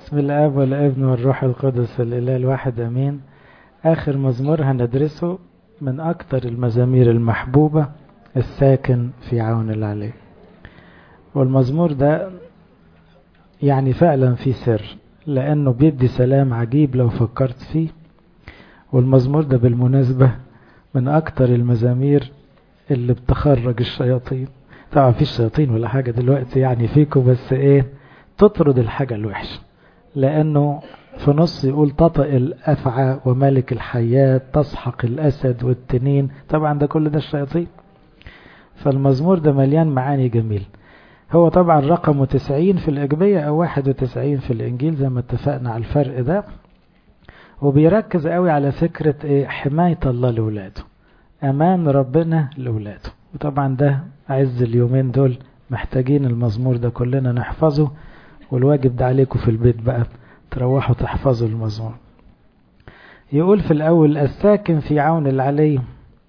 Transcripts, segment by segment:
باسم الاب والابن والروح القدس الاله الواحد امين اخر مزمور هندرسه من اكتر المزامير المحبوبة الساكن في عون العلي والمزمور ده يعني فعلا في سر لانه بيدي سلام عجيب لو فكرت فيه والمزمور ده بالمناسبة من اكتر المزامير اللي بتخرج الشياطين طبعا في شياطين ولا حاجة دلوقتي يعني فيكم بس ايه تطرد الحاجة الوحشة لانه في نص يقول تطئ الافعى وملك الحياة تسحق الاسد والتنين طبعا ده كل ده الشياطين فالمزمور ده مليان معاني جميل هو طبعا رقمه 90 في الإجبية أو 91 في الإنجيل زي ما اتفقنا على الفرق ده وبيركز قوي على فكرة إيه حماية الله لولاده أمان ربنا لولاده وطبعا ده عز اليومين دول محتاجين المزمور ده كلنا نحفظه والواجب ده عليكم في البيت بقى تروحوا تحفظوا المزمور يقول في الأول الساكن في عون العلي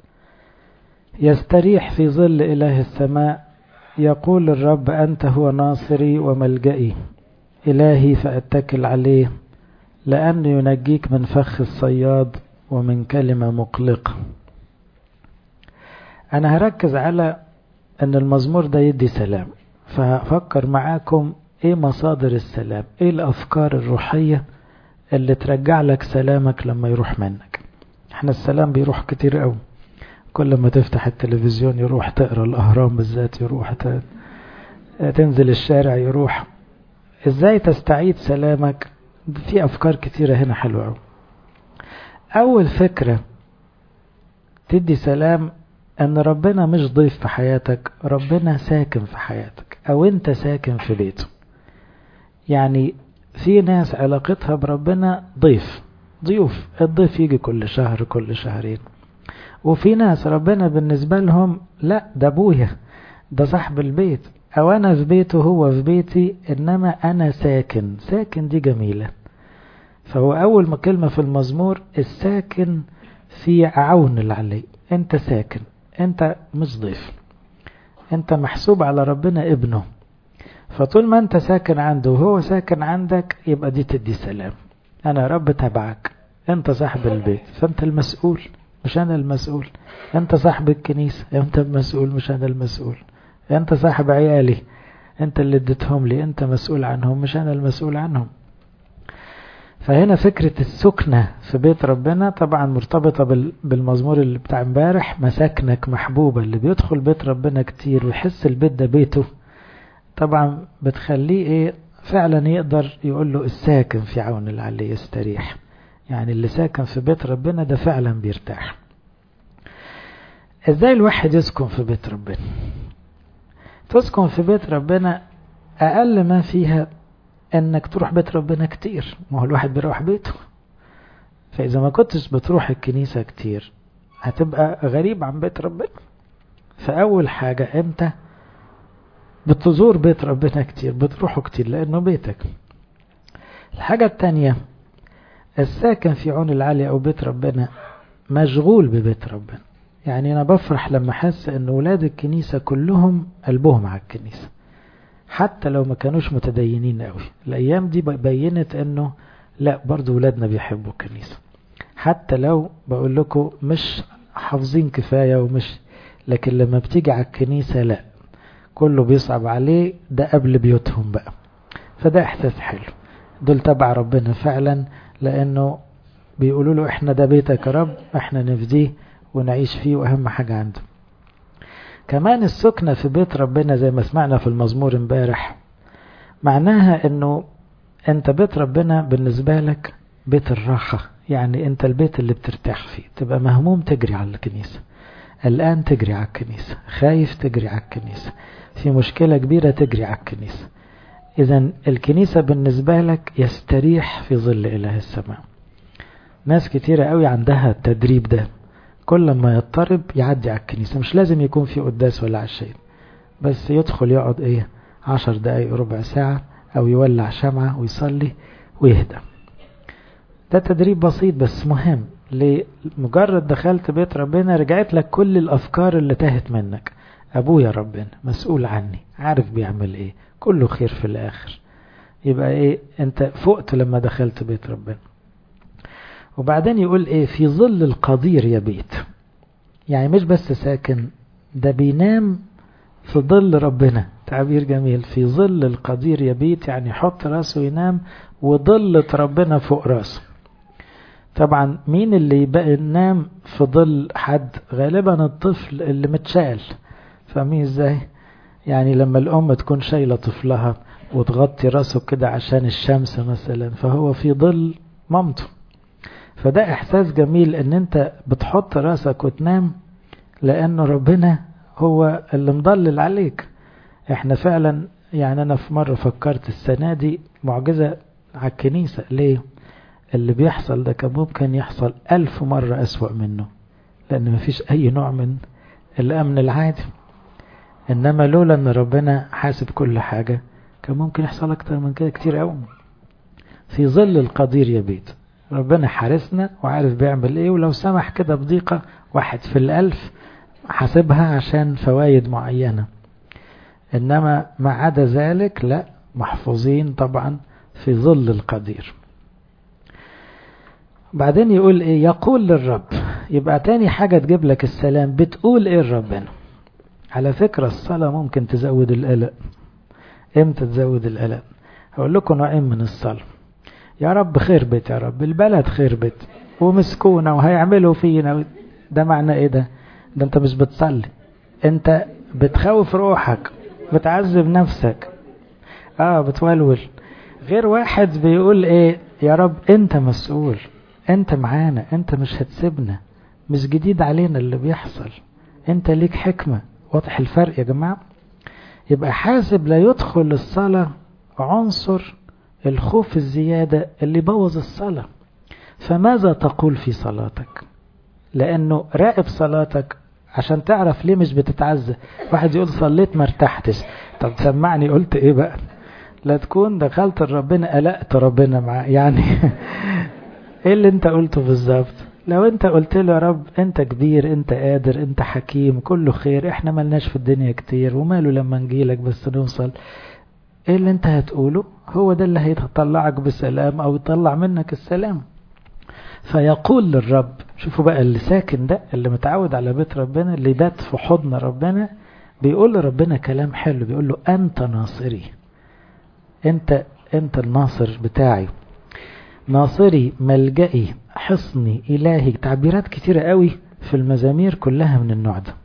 يستريح في ظل إله السماء يقول الرب أنت هو ناصري وملجئي إلهي فأتكل عليه لأنه ينجيك من فخ الصياد ومن كلمة مقلقة أنا هركز على أن المزمور ده يدي سلام فهفكر معاكم إيه مصادر السلام إيه الأفكار الروحية اللي ترجع لك سلامك لما يروح منك احنا السلام بيروح كتير قوي كل ما تفتح التلفزيون يروح تقرا الاهرام بالذات يروح تنزل الشارع يروح ازاي تستعيد سلامك في افكار كتيره هنا حلوه قوي اول فكره تدي سلام ان ربنا مش ضيف في حياتك ربنا ساكن في حياتك او انت ساكن في بيته يعني في ناس علاقتها بربنا ضيف ضيوف الضيف يجي كل شهر كل شهرين وفي ناس ربنا بالنسبة لهم لا ده ابويا ده صاحب البيت او انا في بيته هو في بيتي انما انا ساكن ساكن دي جميلة فهو اول ما كلمة في المزمور الساكن في عون العلي انت ساكن انت مش ضيف انت محسوب على ربنا ابنه فطول ما انت ساكن عنده وهو ساكن عندك يبقى دي تدي سلام انا رب تبعك انت صاحب البيت فانت المسؤول مش أنا المسؤول أنت صاحب الكنيسة أنت المسؤول مش أنا المسؤول أنت صاحب عيالي أنت اللي اديتهم لي أنت مسؤول عنهم مش أنا المسؤول عنهم فهنا فكرة السكنة في بيت ربنا طبعا مرتبطة بالمزمور اللي بتاع امبارح مساكنك محبوبة اللي بيدخل بيت ربنا كتير ويحس البيت ده بيته طبعا بتخليه ايه فعلا يقدر يقول له الساكن في عون العلي يستريح يعني اللي ساكن في بيت ربنا ده فعلا بيرتاح ازاي الواحد يسكن في بيت ربنا تسكن في بيت ربنا اقل ما فيها انك تروح بيت ربنا كتير ما هو الواحد بيروح بيته فاذا ما كنتش بتروح الكنيسة كتير هتبقى غريب عن بيت ربنا فاول حاجة امتى بتزور بيت ربنا كتير بتروحه كتير لانه بيتك الحاجة التانية الساكن في عون العالي أو بيت ربنا مشغول ببيت ربنا يعني أنا بفرح لما أحس أن ولاد الكنيسة كلهم قلبهم على الكنيسة حتى لو ما كانوش متدينين قوي الأيام دي بينت أنه لا برضو ولادنا بيحبوا الكنيسة حتى لو بقول لكم مش حافظين كفاية ومش لكن لما بتيجي على الكنيسة لا كله بيصعب عليه ده قبل بيوتهم بقى فده إحساس حلو دول تبع ربنا فعلا لانه بيقولوا له احنا ده بيتك يا رب احنا نفديه ونعيش فيه واهم حاجة عنده كمان السكنة في بيت ربنا زي ما سمعنا في المزمور امبارح معناها انه انت بيت ربنا بالنسبة لك بيت الراحة يعني انت البيت اللي بترتاح فيه تبقى مهموم تجري على الكنيسة الآن تجري على الكنيسة خايف تجري على الكنيسة في مشكلة كبيرة تجري على الكنيسة إذا الكنيسة بالنسبة لك يستريح في ظل إله السماء ناس كتيرة قوي عندها التدريب ده كل ما يضطرب يعدي على الكنيسة مش لازم يكون في قداس ولا عشاء بس يدخل يقعد ايه عشر دقايق ربع ساعة او يولع شمعة ويصلي ويهدى ده تدريب بسيط بس مهم لمجرد دخلت بيت ربنا رجعت لك كل الافكار اللي تاهت منك ابويا ربنا مسؤول عني عارف بيعمل ايه كله خير في الاخر يبقى ايه انت فقت لما دخلت بيت ربنا وبعدين يقول ايه في ظل القدير يا بيت يعني مش بس ساكن ده بينام في ظل ربنا تعبير جميل في ظل القدير يا بيت يعني يحط راسه ينام وظلة ربنا فوق راسه طبعا مين اللي يبقى ينام في ظل حد غالبا الطفل اللي متشال فاهمين ازاي يعني لما الام تكون شايله طفلها وتغطي راسه كده عشان الشمس مثلا فهو في ظل مامته فده احساس جميل ان انت بتحط راسك وتنام لانه ربنا هو اللي مضلل عليك احنا فعلا يعني انا في مرة فكرت السنة دي معجزة على الكنيسة ليه اللي بيحصل ده كان ممكن يحصل ألف مرة أسوأ منه لأن مفيش أي نوع من الأمن العادي إنما لولا أن ربنا حاسب كل حاجة كان ممكن يحصل أكتر من كده كتير أوي في ظل القدير يا بيت ربنا حارسنا وعارف بيعمل ايه ولو سمح كده بضيقة واحد في الألف حاسبها عشان فوايد معينة إنما ما عدا ذلك لا محفوظين طبعا في ظل القدير بعدين يقول ايه يقول للرب يبقى تاني حاجة تجيب لك السلام بتقول ايه لربنا على فكرة الصلاة ممكن تزود القلق امتى تزود القلق هقول لكم نوعين من الصلاة يا رب خربت يا رب البلد خربت ومسكونة وهيعملوا فينا ده معنى ايه ده ده انت مش بتصلي انت بتخوف روحك بتعذب نفسك اه بتولول غير واحد بيقول ايه يا رب انت مسؤول انت معانا انت مش هتسيبنا مش جديد علينا اللي بيحصل انت ليك حكمة واضح الفرق يا جماعة يبقى حاسب لا يدخل الصلاة عنصر الخوف الزيادة اللي بوظ الصلاة فماذا تقول في صلاتك لأنه راقب صلاتك عشان تعرف ليه مش بتتعزى واحد يقول صليت ما ارتحتش طب سمعني قلت ايه بقى لا تكون دخلت ربنا قلقت ربنا معاه يعني ايه اللي انت قلته بالظبط لو انت قلت له يا رب انت كبير انت قادر انت حكيم كله خير احنا ملناش في الدنيا كتير وماله لما نجيلك بس نوصل ايه اللي انت هتقوله هو ده اللي هيطلعك بسلام او يطلع منك السلام فيقول للرب شوفوا بقى اللي ساكن ده اللي متعود على بيت ربنا اللي بات في حضن ربنا بيقول لربنا كلام حلو بيقول له انت ناصري انت انت الناصر بتاعي ناصري ملجئي حصني الهي تعبيرات كتيرة قوي في المزامير كلها من النوع ده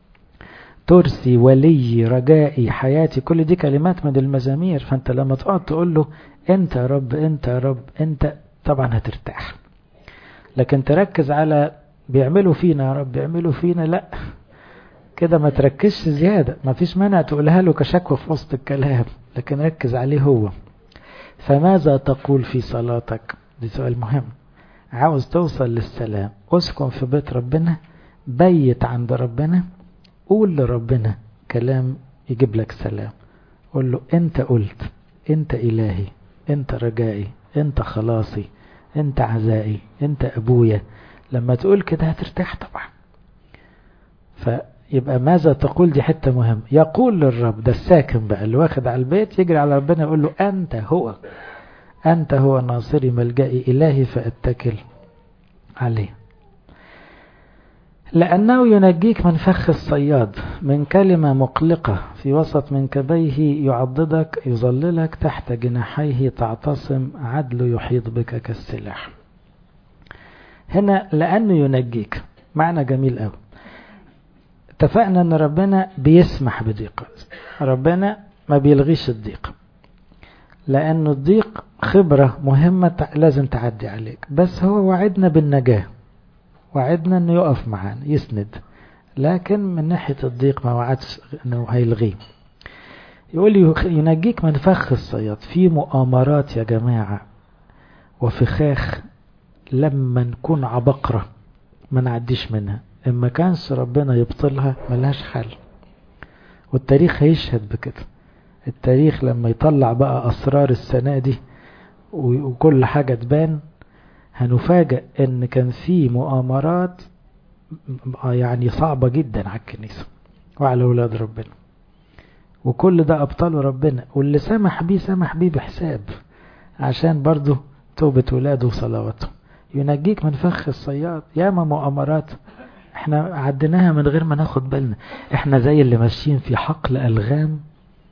ترسي ولي رجائي حياتي كل دي كلمات من المزامير فانت لما تقعد تقول له انت يا رب انت يا رب انت طبعا هترتاح لكن تركز على بيعملوا فينا يا رب بيعملوا فينا لا كده ما تركزش زيادة ما فيش مانع تقولها له كشكوى في وسط الكلام لكن ركز عليه هو فماذا تقول في صلاتك دي سؤال مهم عاوز توصل للسلام اسكن في بيت ربنا بيت عند ربنا قول لربنا كلام يجيب لك سلام قول له انت قلت انت الهي انت رجائي انت خلاصي انت عزائي انت ابويا لما تقول كده هترتاح طبعا فيبقى ماذا تقول دي حتة مهم يقول للرب ده الساكن بقى اللي واخد على البيت يجري على ربنا يقول له انت هو انت هو ناصري ملجئي الهي فاتكل عليه لأنه ينجيك من فخ الصياد من كلمة مقلقة في وسط منكبيه يعضدك يظللك تحت جناحيه تعتصم عدل يحيط بك كالسلاح هنا لأنه ينجيك معنى جميل قوي اتفقنا ان ربنا بيسمح بضيقات ربنا ما بيلغيش الضيق لأنه الضيق خبرة مهمة لازم تعدي عليك بس هو وعدنا بالنجاة وعدنا انه يقف معانا يسند لكن من ناحية الضيق ما وعدش انه هيلغيه يقول ينجيك من فخ الصياد في مؤامرات يا جماعة وفخاخ لما نكون عبقرة ما نعديش منها اما كانش ربنا يبطلها ملهاش حل والتاريخ هيشهد بكده التاريخ لما يطلع بقى اسرار السنة دي وكل حاجة تبان هنفاجأ ان كان في مؤامرات يعني صعبة جدا على الكنيسة وعلى أولاد ربنا وكل ده أبطاله ربنا واللي سمح بيه سمح بيه بحساب عشان برضه توبة ولاده وصلواته ينجيك من فخ الصياد ياما مؤامرات احنا عديناها من غير ما ناخد بالنا احنا زي اللي ماشيين في حقل ألغام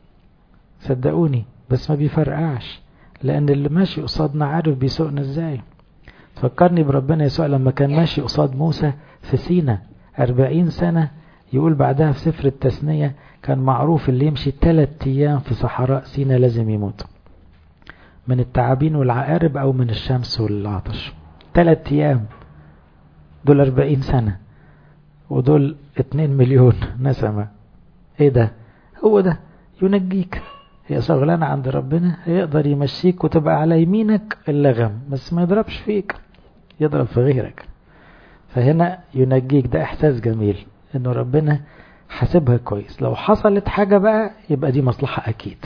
صدقوني بس ما بيفرقعش لأن اللي ماشي قصادنا عارف بيسوقنا ازاي فكرني بربنا يسوع لما كان ماشي قصاد موسى في سينا أربعين سنة يقول بعدها في سفر التثنية كان معروف اللي يمشي ثلاث أيام في صحراء سينا لازم يموت من التعابين والعقارب أو من الشمس والعطش ثلاث أيام دول أربعين سنة ودول اتنين مليون نسمة ايه ده هو ده ينجيك هي شغلانة عند ربنا يقدر يمشيك وتبقى على يمينك اللغم بس ما يضربش فيك يضرب في غيرك فهنا ينجيك ده احساس جميل انه ربنا حاسبها كويس لو حصلت حاجة بقى يبقى دي مصلحة اكيد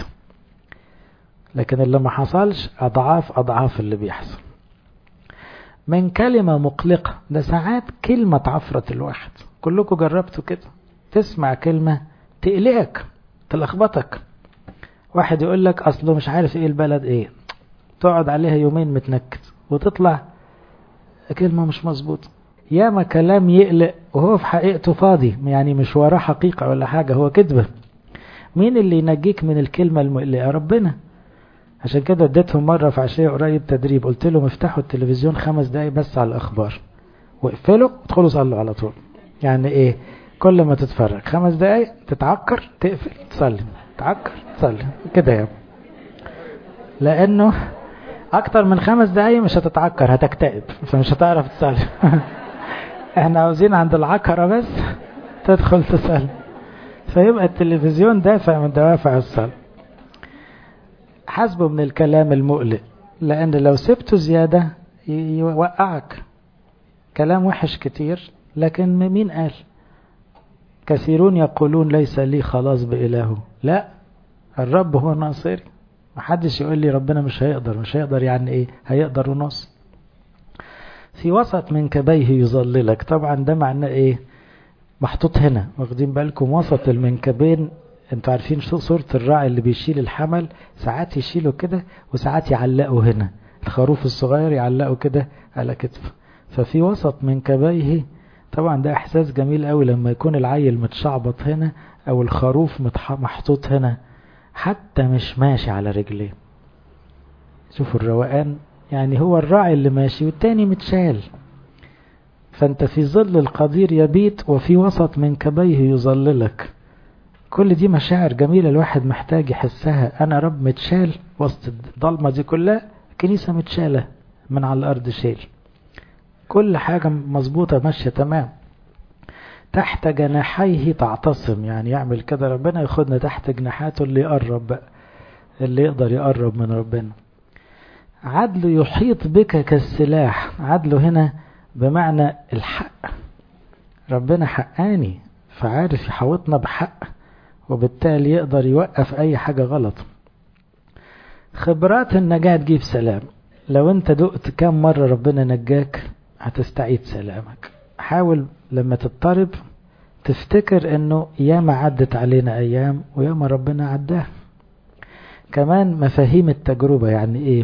لكن اللي ما حصلش اضعاف اضعاف اللي بيحصل من كلمة مقلقة ده ساعات كلمة تعفرت الواحد كلكم جربتوا كده تسمع كلمة تقلقك تلخبطك واحد يقول لك اصله مش عارف ايه البلد ايه تقعد عليها يومين متنكد وتطلع كلمة مش مظبوطة ياما كلام يقلق وهو في حقيقته فاضي يعني مش وراه حقيقة ولا حاجة هو كذبة مين اللي ينجيك من الكلمة المقلقة ربنا عشان كده اديتهم مرة في عشية قريب تدريب قلت لهم افتحوا التلفزيون خمس دقايق بس على الأخبار واقفلوا وادخلوا صلوا على طول يعني ايه كل ما تتفرج خمس دقايق تتعكر تقفل تصلي تعكر تصلي كده يعني لأنه أكتر من خمس دقايق مش هتتعكر هتكتئب فمش هتعرف تصلي احنا عاوزين عند العكرة بس تدخل تصلي فيبقى التلفزيون دافع من دوافع الصلاة حسبه من الكلام المقلق لأن لو سبته زيادة يوقعك كلام وحش كتير لكن مين قال كثيرون يقولون ليس لي خلاص بإله لا الرب هو ناصري محدش يقول لي ربنا مش هيقدر مش هيقدر يعني ايه هيقدر ونص في وسط منكبيه يظللك طبعا ده معناه ايه محطوط هنا واخدين بالكم وسط المنكبين انتوا عارفين صورة الراعي اللي بيشيل الحمل ساعات يشيله كده وساعات يعلقه هنا الخروف الصغير يعلقه كده على كتفه ففي وسط منكبيه طبعا ده احساس جميل قوي لما يكون العيل متشعبط هنا او الخروف محطوط هنا حتى مش ماشي على رجليه شوفوا الروقان يعني هو الراعي اللي ماشي والتاني متشال فانت في ظل القدير يبيت وفي وسط منكبيه يظللك كل دي مشاعر جميلة الواحد محتاج يحسها أنا رب متشال وسط الضلمة دي كلها كنيسة متشالة من على الأرض شيل كل حاجة مظبوطة ماشية تمام تحت جناحيه تعتصم يعني يعمل كده ربنا ياخدنا تحت جناحاته اللي يقرب بقى اللي يقدر يقرب من ربنا عدله يحيط بك كالسلاح عدله هنا بمعنى الحق ربنا حقاني فعارف يحوطنا بحق وبالتالي يقدر يوقف أي حاجة غلط خبرات النجاة تجيب سلام لو انت دقت كم مرة ربنا نجاك هتستعيد سلامك حاول لما تضطرب تفتكر انه ياما عدت علينا ايام وياما ربنا عداها كمان مفاهيم التجربة يعني ايه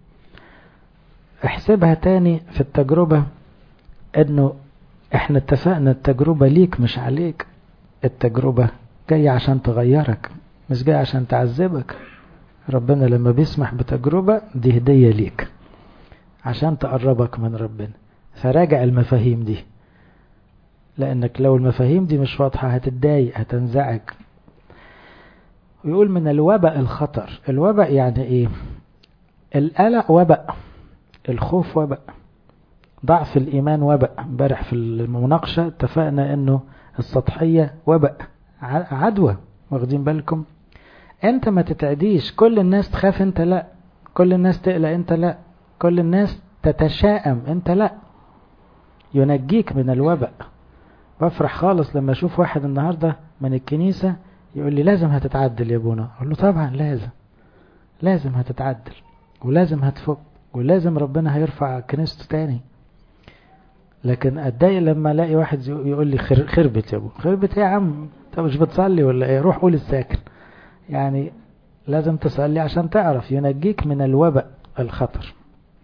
احسبها تاني في التجربة انه احنا اتفقنا التجربة ليك مش عليك التجربة جاية عشان تغيرك مش جاية عشان تعذبك ربنا لما بيسمح بتجربة دي هدية ليك عشان تقربك من ربنا فراجع المفاهيم دي لأنك لو المفاهيم دي مش واضحة هتتضايق هتنزعج ويقول من الوباء الخطر الوباء يعني ايه القلق وباء الخوف وباء ضعف الإيمان وباء امبارح في المناقشة اتفقنا انه السطحية وباء عدوى واخدين بالكم انت ما تتعديش كل الناس تخاف انت لا كل الناس تقلق انت لا كل الناس تتشائم انت لا ينجيك من الوباء بفرح خالص لما اشوف واحد النهاردة من الكنيسة يقول لي لازم هتتعدل يا ابونا اقول له طبعا لازم لازم هتتعدل ولازم هتفك ولازم ربنا هيرفع كنيسته تاني لكن اتضايق لما الاقي واحد يقول لي خربت يا ابو خربت ايه يا عم انت مش بتصلي ولا ايه روح قول الساكن يعني لازم تصلي عشان تعرف ينجيك من الوباء الخطر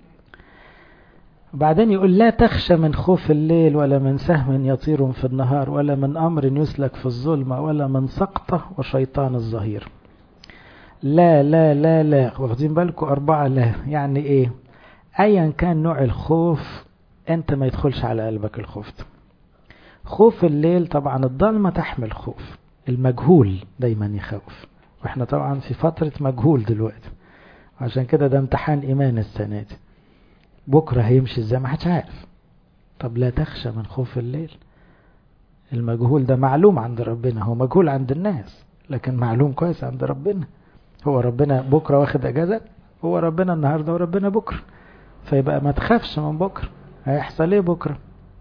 بعدين يقول لا تخشى من خوف الليل ولا من سهم يطير في النهار ولا من أمر يسلك في الظلمة ولا من سقطة وشيطان الظهير لا لا لا لا واخدين بالكم أربعة لا يعني إيه أيا كان نوع الخوف أنت ما يدخلش على قلبك الخوف ده خوف الليل طبعا الضلمة تحمل خوف المجهول دايما يخوف واحنا طبعا في فترة مجهول دلوقتي عشان كده ده امتحان إيمان السنة دي بكرة هيمشي ازاي ما حدش عارف طب لا تخشى من خوف الليل المجهول ده معلوم عند ربنا هو مجهول عند الناس لكن معلوم كويس عند ربنا هو ربنا بكرة واخد اجازة هو ربنا النهاردة وربنا بكرة فيبقى ما تخافش من بكرة هيحصل ايه بكرة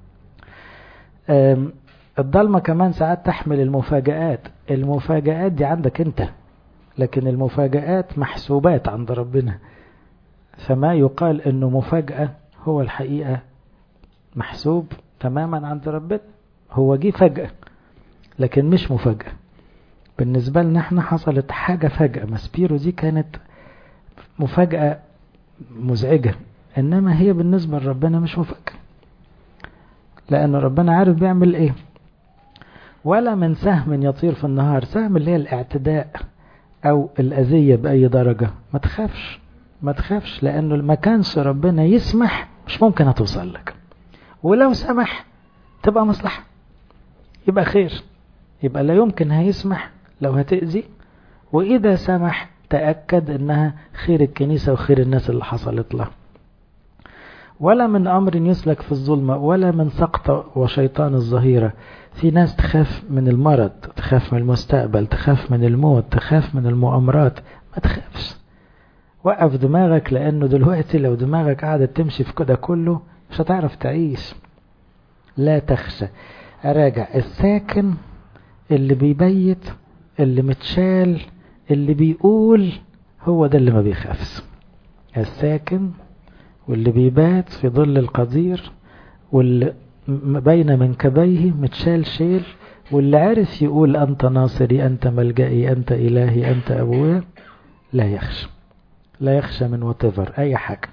الضلمة كمان ساعات تحمل المفاجآت المفاجآت دي عندك انت لكن المفاجآت محسوبات عند ربنا فما يقال انه مفاجأة هو الحقيقة محسوب تماما عند ربنا هو جه فجأة لكن مش مفاجأة بالنسبة لنا احنا حصلت حاجة فجأة ماسبيرو دي كانت مفاجأة مزعجة انما هي بالنسبة لربنا مش مفاجأة لان ربنا عارف بيعمل ايه ولا من سهم يطير في النهار سهم اللي هي الاعتداء او الاذية باي درجة ما تخافش ما تخافش لانه ما كانش ربنا يسمح مش ممكن هتوصل لك ولو سمح تبقى مصلحة يبقى خير يبقى لا يمكن هيسمح لو هتأذي وإذا سمح تأكد أنها خير الكنيسة وخير الناس اللي حصلت لها ولا من أمر يسلك في الظلمة ولا من سقط وشيطان الظهيرة في ناس تخاف من المرض تخاف من المستقبل تخاف من الموت تخاف من المؤامرات ما تخافش وقف دماغك لأنه دلوقتي لو دماغك قعدت تمشي في كده كله مش هتعرف تعيش لا تخشى أراجع الساكن اللي بيبيت اللي متشال اللي بيقول هو ده اللي ما بيخافش الساكن واللي بيبات في ظل القدير واللي بين منكبيه متشال شيل واللي عارف يقول أنت ناصري أنت ملجئي أنت إلهي أنت أبويا لا يخشى لا يخشى من وتفر أي حاجة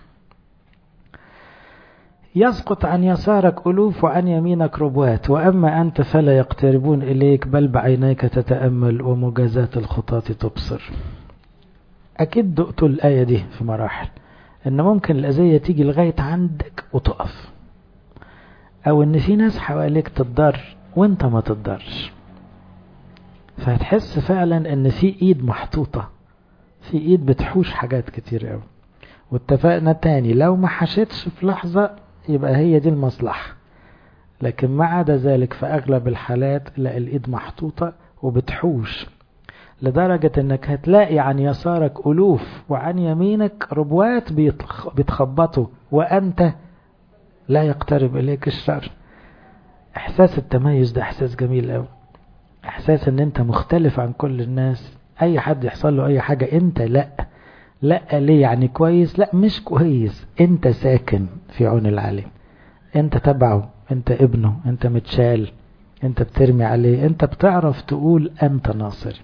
يسقط عن يسارك ألوف وعن يمينك ربوات وأما أنت فلا يقتربون إليك بل بعينيك تتأمل ومجازات الخطاة تبصر أكيد دقتوا الآية دي في مراحل إن ممكن الأذية تيجي لغاية عندك وتقف أو إن في ناس حواليك تتضر وإنت ما تتضرش فهتحس فعلا إن في إيد محطوطة في إيد بتحوش حاجات كتير أوي واتفقنا تاني لو ما حشتش في لحظة يبقى هي دي المصلحة لكن ما عدا ذلك في أغلب الحالات لا الإيد محطوطة وبتحوش لدرجة انك هتلاقي عن يسارك ألوف وعن يمينك ربوات بيتخبطوا وأنت لا يقترب إليك الشر إحساس التميز ده إحساس جميل أوي إحساس ان انت مختلف عن كل الناس أي حد يحصل له أي حاجة انت لأ لا ليه يعني كويس لا مش كويس انت ساكن في عون العليم انت تبعه انت ابنه انت متشال انت بترمي عليه انت بتعرف تقول انت ناصر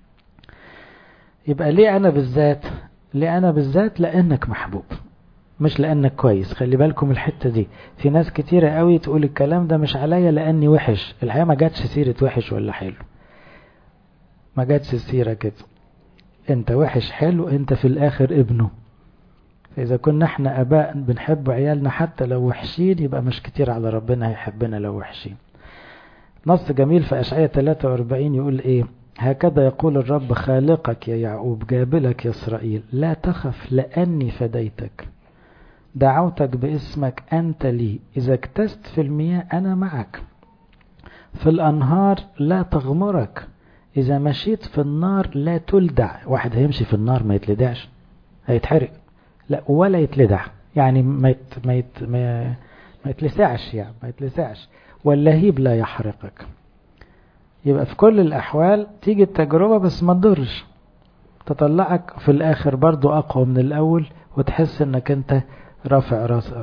يبقى ليه انا بالذات ليه انا بالذات لانك محبوب مش لانك كويس خلي بالكم الحتة دي في ناس كتيرة قوي تقول الكلام ده مش عليا لاني وحش الحقيقة ما جاتش سيرة وحش ولا حلو ما جاتش سيرة كده انت وحش حلو انت في الاخر ابنه فاذا كنا احنا اباء بنحب عيالنا حتى لو وحشين يبقى مش كتير على ربنا هيحبنا لو وحشين نص جميل في اشعياء 43 يقول ايه هكذا يقول الرب خالقك يا يعقوب جابلك يا اسرائيل لا تخف لاني فديتك دعوتك باسمك انت لي اذا اكتست في المياه انا معك في الانهار لا تغمرك إذا مشيت في النار لا تلدع واحد هيمشي في النار ما يتلدعش هيتحرق لا ولا يتلدع يعني ما يت ما يت ما, ما يتلسعش يعني ما يتلسعش واللهيب لا يحرقك يبقى في كل الأحوال تيجي التجربة بس ما تضرش تطلعك في الآخر برضو أقوى من الأول وتحس أنك أنت رافع راسك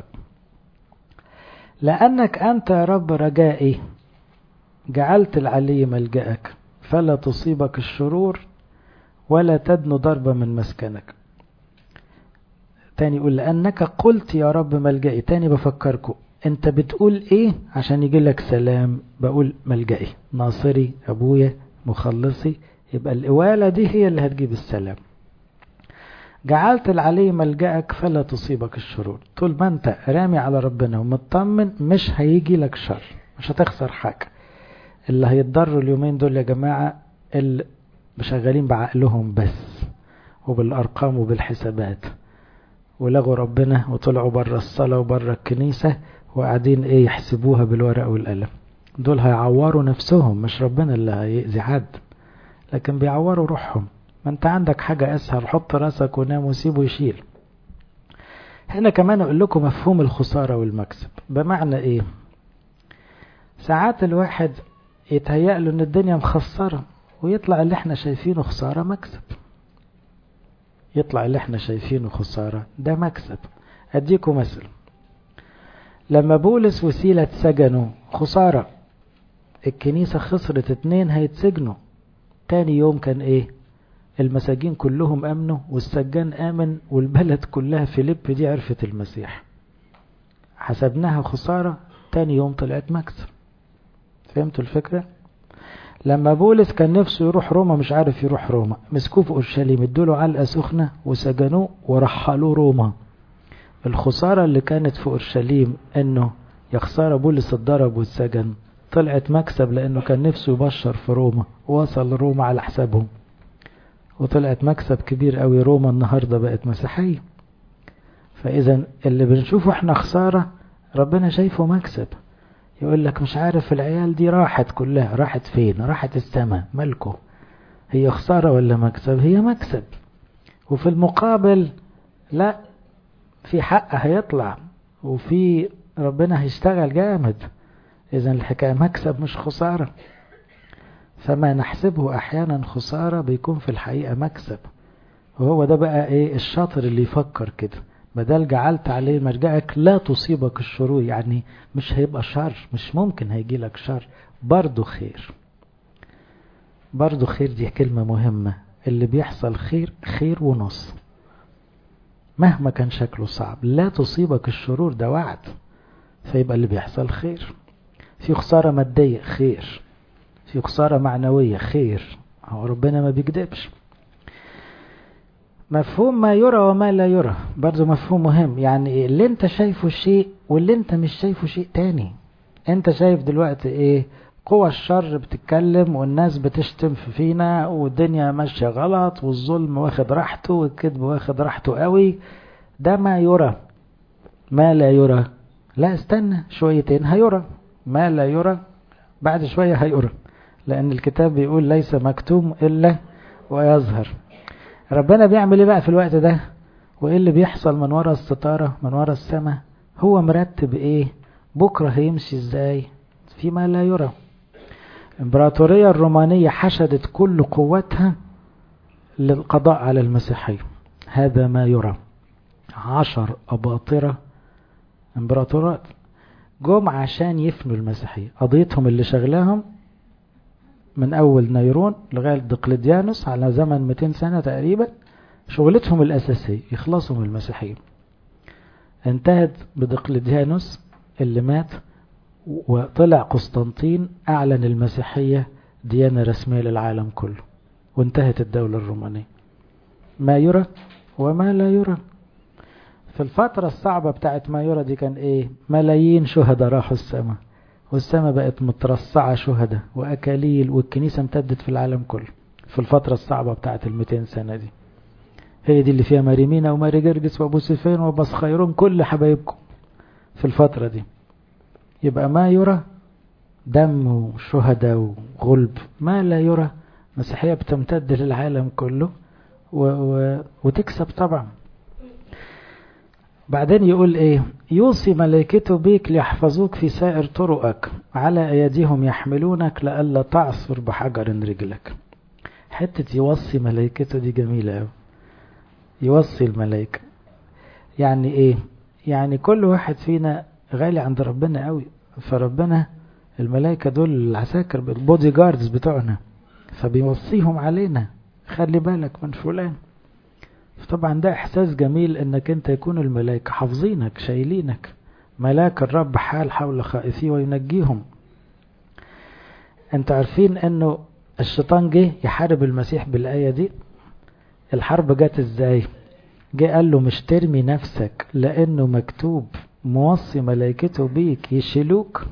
لأنك أنت يا رب رجائي جعلت العلي ملجأك فلا تصيبك الشرور ولا تدن ضربة من مسكنك تاني يقول لأنك قلت يا رب ملجئي تاني بفكركم انت بتقول ايه عشان يجي لك سلام بقول ملجئي ناصري ابويا مخلصي يبقى الإوالة دي هي اللي هتجيب السلام جعلت العلي ملجأك فلا تصيبك الشرور طول ما انت رامي على ربنا ومطمن مش هيجي لك شر مش هتخسر حاجة اللي هيتضروا اليومين دول يا جماعة اللي شغالين بعقلهم بس وبالأرقام وبالحسابات ولغوا ربنا وطلعوا بره الصلاة وبره الكنيسة وقاعدين ايه يحسبوها بالورق والقلم دول هيعوروا نفسهم مش ربنا اللي هيأذي حد لكن بيعوروا روحهم ما انت عندك حاجة اسهل حط راسك ونام وسيبه يشيل هنا كمان اقول لكم مفهوم الخسارة والمكسب بمعنى ايه ساعات الواحد يتهيأ له ان الدنيا مخسرة ويطلع اللي احنا شايفينه خسارة مكسب يطلع اللي احنا شايفينه خسارة ده مكسب اديكم مثل لما بولس وسيلة سجنوا خسارة الكنيسة خسرت اتنين هيتسجنوا تاني يوم كان ايه المساجين كلهم امنوا والسجان امن والبلد كلها فيليب دي عرفت المسيح حسبناها خسارة تاني يوم طلعت مكسب فهمتوا الفكرة لما بولس كان نفسه يروح روما مش عارف يروح روما مسكوه في اورشليم ادوله علقه سخنه وسجنوه ورحلوه روما الخساره اللي كانت في اورشليم انه يا خساره بولس اتضرب واتسجن طلعت مكسب لانه كان نفسه يبشر في روما وصل روما على حسابهم وطلعت مكسب كبير قوي روما النهارده بقت مسيحيه فاذا اللي بنشوفه احنا خساره ربنا شايفه مكسب يقول لك مش عارف العيال دي راحت كلها راحت فين راحت السماء مالكو هي خسارة ولا مكسب هي مكسب وفي المقابل لا في حق هيطلع وفي ربنا هيشتغل جامد اذا الحكاية مكسب مش خسارة فما نحسبه احيانا خسارة بيكون في الحقيقة مكسب وهو ده بقى ايه الشاطر اللي يفكر كده بدل جعلت عليه مرجعك لا تصيبك الشرور يعني مش هيبقى شر مش ممكن هيجي لك شر برضه خير برضه خير دي كلمة مهمة اللي بيحصل خير خير ونص مهما كان شكله صعب لا تصيبك الشرور ده وعد فيبقى اللي بيحصل خير في خسارة مادية خير في خسارة معنوية خير هو ربنا ما بيكذبش مفهوم ما يرى وما لا يرى برضو مفهوم مهم يعني اللي انت شايفه شيء واللي انت مش شايفه شيء تاني انت شايف دلوقتي ايه قوى الشر بتتكلم والناس بتشتم في فينا والدنيا ماشية غلط والظلم واخد راحته والكذب واخد راحته قوي ده ما يرى ما لا يرى لا استنى شويتين هيرى ما لا يرى بعد شوية هيرى لأن الكتاب بيقول ليس مكتوم إلا ويظهر ربنا بيعمل ايه بقى في الوقت ده وايه اللي بيحصل من ورا الستارة من ورا السماء هو مرتب ايه بكرة هيمشي ازاي فيما لا يرى الامبراطورية الرومانية حشدت كل قوتها للقضاء على المسيحية هذا ما يرى عشر أباطرة امبراطورات جم عشان يفنوا المسيحية قضيتهم اللي شغلاهم من أول نيرون لغاية دقلديانوس على زمن 200 سنة تقريبا شغلتهم الأساسية يخلصوا من المسيحية انتهت بدقلديانوس اللي مات وطلع قسطنطين أعلن المسيحية ديانة رسمية للعالم كله وانتهت الدولة الرومانية ما يرى وما لا يرى في الفترة الصعبة بتاعت ما يرى دي كان ايه ملايين شهداء راحوا السماء والسماء بقت مترصعة شهداء وأكاليل والكنيسة امتدت في العالم كله في الفترة الصعبة بتاعت الميتين سنة دي هي دي اللي فيها ماريمينا وماري جرجس وابو سيفين وبس خيرون كل حبايبكم في الفترة دي يبقى ما يرى دم وشهداء وغلب ما لا يرى مسيحية بتمتد للعالم كله و... و... وتكسب طبعا بعدين يقول ايه يوصي ملائكته بيك ليحفظوك في سائر طرقك على ايديهم يحملونك لئلا تعثر بحجر رجلك حتة يوصي ملائكته دي جميلة قوي يوصي الملائكة يعني ايه يعني كل واحد فينا غالي عند ربنا قوي فربنا الملائكة دول العساكر البودي جاردز بتوعنا فبيوصيهم علينا خلي بالك من فلان طبعا ده احساس جميل انك انت يكون الملائكة حافظينك شايلينك ملاك الرب حال حول خائفيه وينجيهم انت عارفين انه الشيطان جه يحارب المسيح بالآية دي الحرب جت ازاي جه قال له مش ترمي نفسك لانه مكتوب موصي ملائكته بيك يشيلوك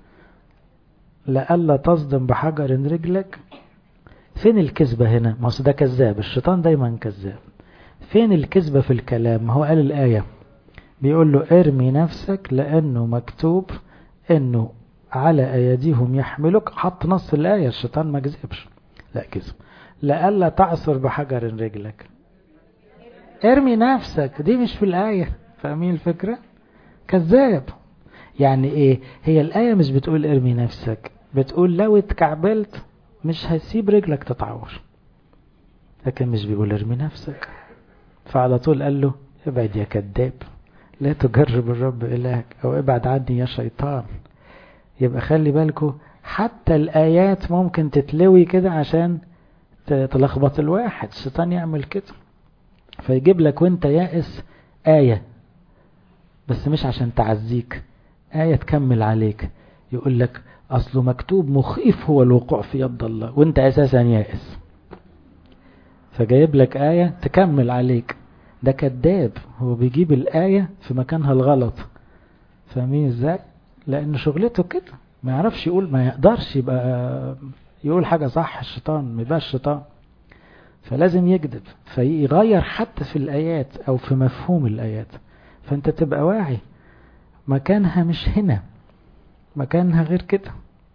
لألا تصدم بحجر رجلك فين الكذبة هنا ما ده كذاب الشيطان دايما كذاب فين الكذبة في الكلام هو قال الآية بيقول له ارمي نفسك لأنه مكتوب انه على أيديهم يحملك حط نص الآية الشيطان ما كذبش لا كذب لألا تعصر بحجر رجلك ارمي نفسك دي مش في الآية فاهمين الفكرة كذاب يعني ايه هي الآية مش بتقول ارمي نفسك بتقول لو اتكعبلت مش هيسيب رجلك تتعور لكن مش بيقول ارمي نفسك فعلى طول قال له ابعد يا كذاب لا تجرب الرب إلهك أو ابعد عني يا شيطان يبقى خلي بالكو حتى الآيات ممكن تتلوي كده عشان تلخبط الواحد الشيطان يعمل كده فيجيب لك وانت يائس آية بس مش عشان تعزيك آية تكمل عليك يقول لك أصله مكتوب مخيف هو الوقوع في يد الله وانت أساسا يائس فجايب لك آية تكمل عليك ده كذاب هو بيجيب الآية في مكانها الغلط فاهمين ازاي لأن شغلته كده ما يعرفش يقول ما يقدرش يبقى يقول حاجة صح الشيطان ما يبقاش الشيطان فلازم يكذب فيغير حتى في الآيات أو في مفهوم الآيات فأنت تبقى واعي مكانها مش هنا مكانها غير كده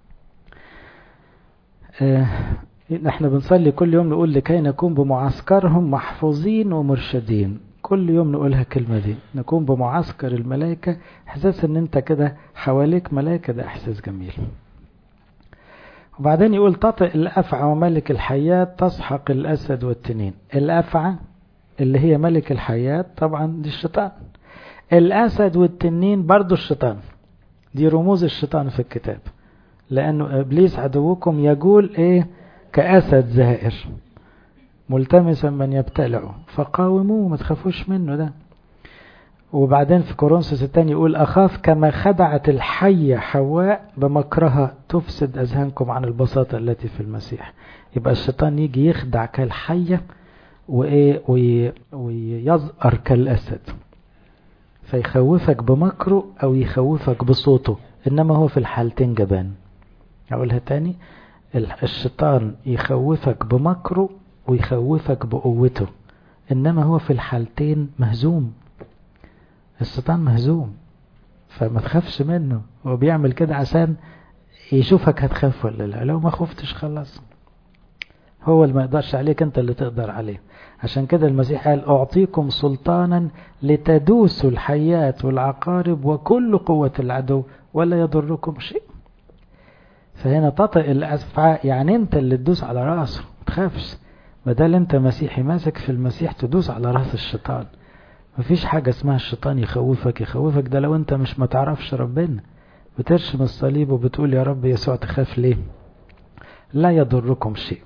آه احنا بنصلي كل يوم نقول لكي نكون بمعسكرهم محفوظين ومرشدين كل يوم نقولها الكلمة دي نكون بمعسكر الملائكة احساس ان انت كده حواليك ملائكة ده احساس جميل وبعدين يقول تطئ الأفعى وملك الحياة تسحق الأسد والتنين الأفعى اللي هي ملك الحياة طبعا دي الشيطان الأسد والتنين برضو الشيطان دي رموز الشيطان في الكتاب لأنه إبليس عدوكم يقول إيه كأسد زائر ملتمسا من يبتلعه فقاوموه ما تخافوش منه ده وبعدين في كورنثوس الثاني يقول أخاف كما خدعت الحية حواء بمكرها تفسد أذهانكم عن البساطة التي في المسيح يبقى الشيطان يجي يخدع كالحية وإيه ويزأر كالأسد فيخوفك بمكره أو يخوفك بصوته إنما هو في الحالتين جبان أقولها تاني الشيطان يخوفك بمكره ويخوفك بقوته إنما هو في الحالتين مهزوم الشيطان مهزوم فما تخافش منه هو بيعمل كده عشان يشوفك هتخاف ولا لا لو ما خفتش خلاص هو اللي ما يقدرش عليك انت اللي تقدر عليه عشان كده المسيح قال اعطيكم سلطانا لتدوسوا الحياة والعقارب وكل قوة العدو ولا يضركم شيء فهنا تطئ الأسفعاء يعني انت اللي تدوس على راسه ما تخافش بدل انت مسيحي ماسك في المسيح تدوس على راس الشيطان مفيش حاجة اسمها الشيطان يخوفك يخوفك ده لو انت مش ما تعرفش ربنا بترشم الصليب وبتقول يا رب يسوع تخاف ليه لا يضركم شيء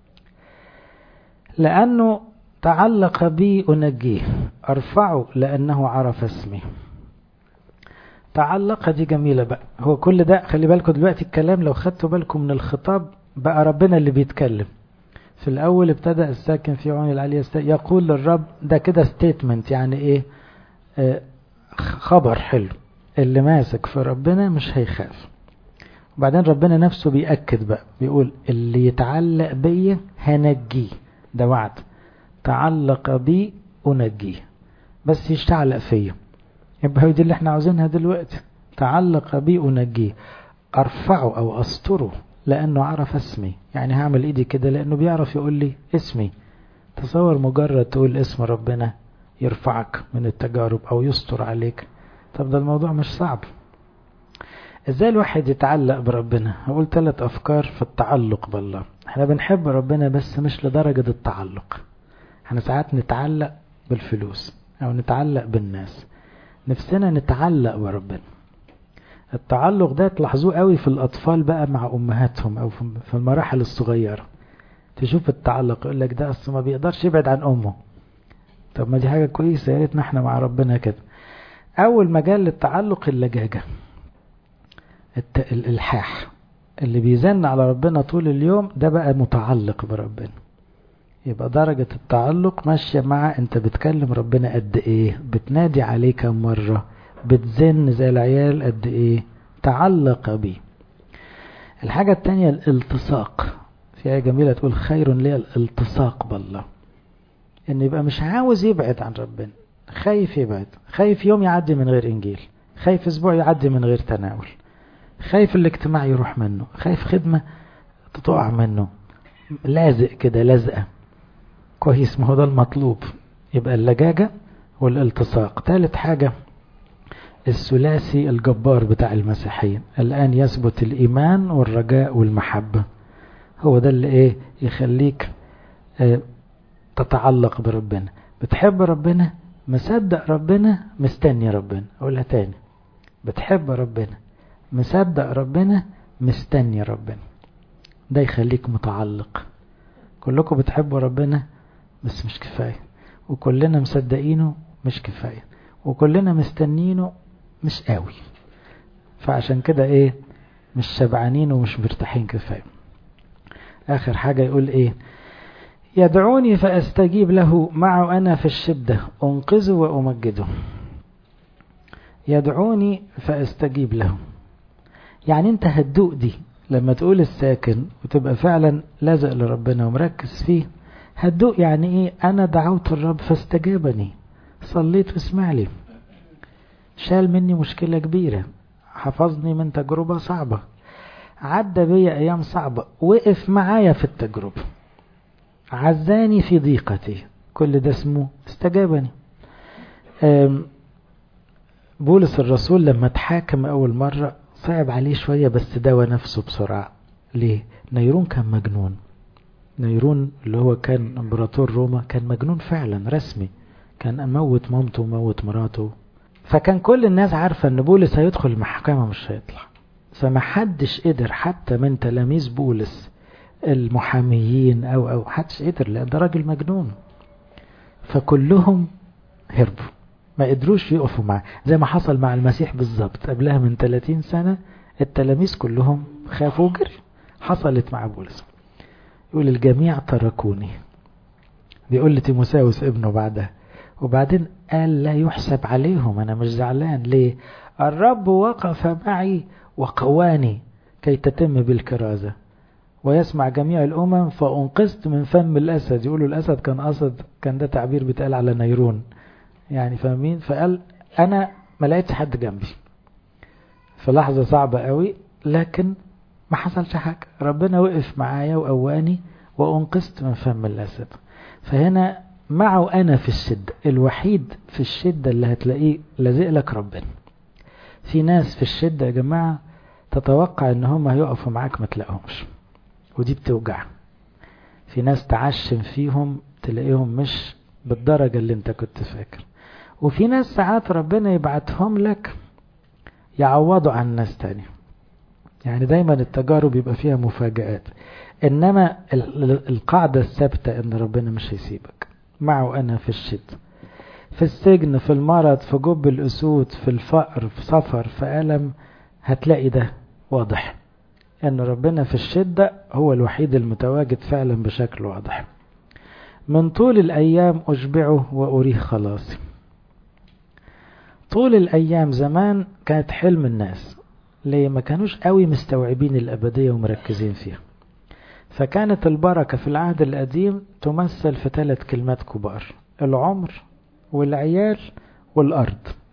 لأنه تعلق بي أنجيه أرفعه لأنه عرف اسمي تعلق دي جميلة بقى هو كل ده خلي بالكم دلوقتي الكلام لو خدتوا بالكم من الخطاب بقى ربنا اللي بيتكلم في الأول ابتدأ الساكن في عون العلي يقول للرب ده كده ستيتمنت يعني ايه آه خبر حلو اللي ماسك في ربنا مش هيخاف وبعدين ربنا نفسه بيأكد بقى بيقول اللي يتعلق بيا هنجيه ده وعد تعلق بي أنجيه بس يشتعلق فيا يبقى هي دي اللي احنا عاوزينها دلوقتي تعلق بي أنجيه أرفعه أو أستره لأنه عرف اسمي يعني هعمل إيدي كده لأنه بيعرف يقول لي اسمي تصور مجرد تقول اسم ربنا يرفعك من التجارب أو يستر عليك طب ده الموضوع مش صعب ازاي الواحد يتعلق بربنا هقول ثلاث افكار في التعلق بالله احنا بنحب ربنا بس مش لدرجة التعلق احنا ساعات نتعلق بالفلوس او نتعلق بالناس نفسنا نتعلق بربنا التعلق ده تلاحظوه قوي في الاطفال بقى مع امهاتهم او في المراحل الصغيرة تشوف التعلق يقول لك ده اصل ما بيقدرش يبعد عن امه طب ما دي حاجه كويسه يا ريتنا احنا مع ربنا كده اول مجال للتعلق اللجاجه الالحاح اللي بيزن على ربنا طول اليوم ده بقى متعلق بربنا يبقى درجة التعلق ماشية مع انت بتكلم ربنا قد ايه بتنادي عليه كم مرة بتزن زي العيال قد ايه تعلق بيه الحاجة التانية الالتصاق في آية جميلة تقول خير لي الالتصاق بالله ان يبقى مش عاوز يبعد عن ربنا خايف يبعد خايف يوم يعدي من غير انجيل خايف اسبوع يعدي من غير تناول خايف الاجتماع يروح منه خايف خدمة تقع منه لازق كده لازقة كويس ما هو ده المطلوب يبقى اللجاجة والالتصاق ثالث حاجة الثلاثي الجبار بتاع المسيحيين الآن يثبت الإيمان والرجاء والمحبة هو ده اللي إيه يخليك اه تتعلق بربنا بتحب ربنا مصدق ربنا مستني ربنا أقولها تاني بتحب ربنا مصدق ربنا مستني ربنا ده يخليك متعلق كلكم بتحبوا ربنا بس مش كفاية وكلنا مصدقينه مش كفاية وكلنا مستنينه مش قوي فعشان كده ايه مش شبعانين ومش مرتاحين كفاية اخر حاجة يقول ايه يدعوني فاستجيب له معه انا في الشدة انقذه وامجده يدعوني فاستجيب له يعني انت هتدوق دي لما تقول الساكن وتبقى فعلا لازق لربنا ومركز فيه هتدوق يعني ايه انا دعوت الرب فاستجابني صليت واسمع لي شال مني مشكلة كبيرة حفظني من تجربة صعبة عدى بيا ايام صعبة وقف معايا في التجربة عزاني في ضيقتي كل ده اسمه استجابني بولس الرسول لما اتحاكم اول مرة صعب عليه شوية بس داوى نفسه بسرعة ليه نيرون كان مجنون نيرون اللي هو كان امبراطور روما كان مجنون فعلا رسمي كان موت مامته وموت مراته فكان كل الناس عارفة ان بولس هيدخل المحكمة مش هيطلع فما حدش قدر حتى من تلاميذ بولس المحاميين او او حدش قدر لان ده راجل مجنون فكلهم هربوا ما قدروش يقفوا معاه زي ما حصل مع المسيح بالظبط قبلها من 30 سنة التلاميذ كلهم خافوا وجري حصلت مع بولس يقول الجميع تركوني بيقول لتيموساوس ابنه بعدها وبعدين قال لا يحسب عليهم انا مش زعلان ليه الرب وقف معي وقواني كي تتم بالكرازة ويسمع جميع الأمم فأنقذت من فم الأسد يقولوا الأسد كان أسد كان ده تعبير بيتقال على نيرون يعني فاهمين فقال أنا ما لقيتش حد جنبي في لحظة صعبة قوي لكن ما حصلش حاجة ربنا وقف معايا وقواني وأنقذت من فم الأسد فهنا معه أنا في الشدة الوحيد في الشدة اللي هتلاقيه لازق لك ربنا في ناس في الشدة يا جماعة تتوقع ان هم هيقفوا معاك ما تلاقيهمش ودي بتوجع في ناس تعشم فيهم تلاقيهم مش بالدرجة اللي انت كنت فاكر وفي ناس ساعات ربنا يبعتهم لك يعوضوا عن ناس تانية يعني دايما التجارب يبقى فيها مفاجآت انما القاعدة الثابتة ان ربنا مش هيسيبك معه انا في الشدة في السجن في المرض في جب الأسود في الفقر في سفر في ألم هتلاقي ده واضح أن ربنا في الشدة هو الوحيد المتواجد فعلا بشكل واضح من طول الأيام أشبعه وأريه خلاصي طول الأيام زمان كانت حلم الناس ليه ما كانوش قوي مستوعبين الأبدية ومركزين فيها فكانت البركة في العهد القديم تمثل في ثلاث كلمات كبار العمر والعيال والأرض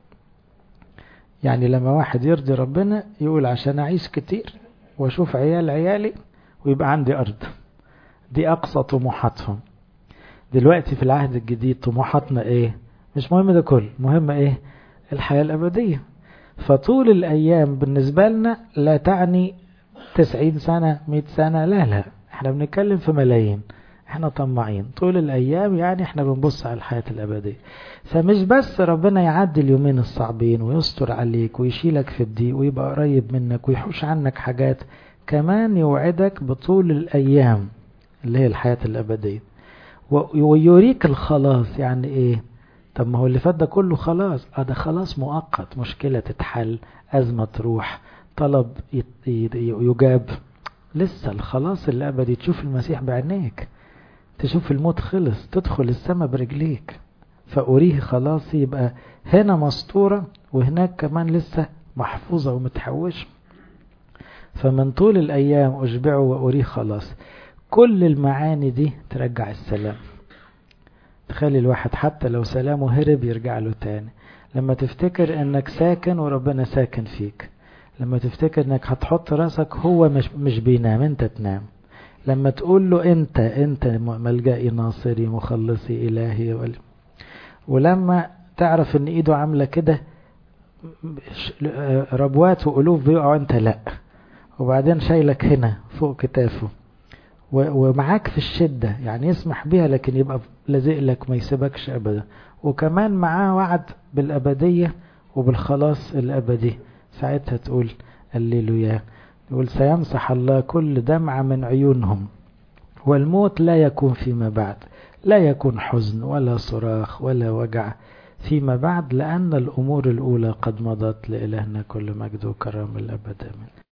يعني لما واحد يرضي ربنا يقول عشان أعيش كتير وأشوف عيال عيالي ويبقى عندي أرض دي أقصى طموحاتهم دلوقتي في العهد الجديد طموحاتنا إيه مش مهم ده كل مهم إيه الحياة الأبدية فطول الأيام بالنسبة لنا لا تعني تسعين سنة مئة سنة لا لا احنا بنتكلم في ملايين احنا طماعين طول الايام يعني احنا بنبص على الحياة الابدية فمش بس ربنا يعدي اليومين الصعبين ويستر عليك ويشيلك في الضيق ويبقى قريب منك ويحوش عنك حاجات كمان يوعدك بطول الايام اللي هي الحياة الأبدية ويريك الخلاص يعني ايه طب ما هو اللي فات ده كله خلاص اه ده خلاص مؤقت مشكلة تتحل أزمة تروح طلب يجاب لسه الخلاص الأبدي تشوف المسيح بعينيك تشوف الموت خلص تدخل السماء برجليك فأريه خلاص يبقى هنا مسطورة وهناك كمان لسه محفوظة ومتحوشة فمن طول الأيام أشبعه وأريه خلاص كل المعاني دي ترجع السلام تخلي الواحد حتى لو سلامه هرب يرجع له تاني لما تفتكر انك ساكن وربنا ساكن فيك لما تفتكر انك هتحط راسك هو مش, مش بينام انت تنام لما تقول له انت انت ملجئي ناصري مخلصي الهي ولي ولما تعرف ان ايده عامله كده ربوات والوف بيقعوا انت لا وبعدين شايلك هنا فوق كتافه ومعاك في الشدة يعني يسمح بيها لكن يبقى لازق لك ما يسيبكش أبدا وكمان معاه وعد بالأبدية وبالخلاص الأبدي ساعتها تقول الليلويا يقول سيمسح الله كل دمعة من عيونهم والموت لا يكون فيما بعد لا يكون حزن ولا صراخ ولا وجع فيما بعد لأن الأمور الأولى قد مضت لإلهنا كل مجد وكرم الأبد آمين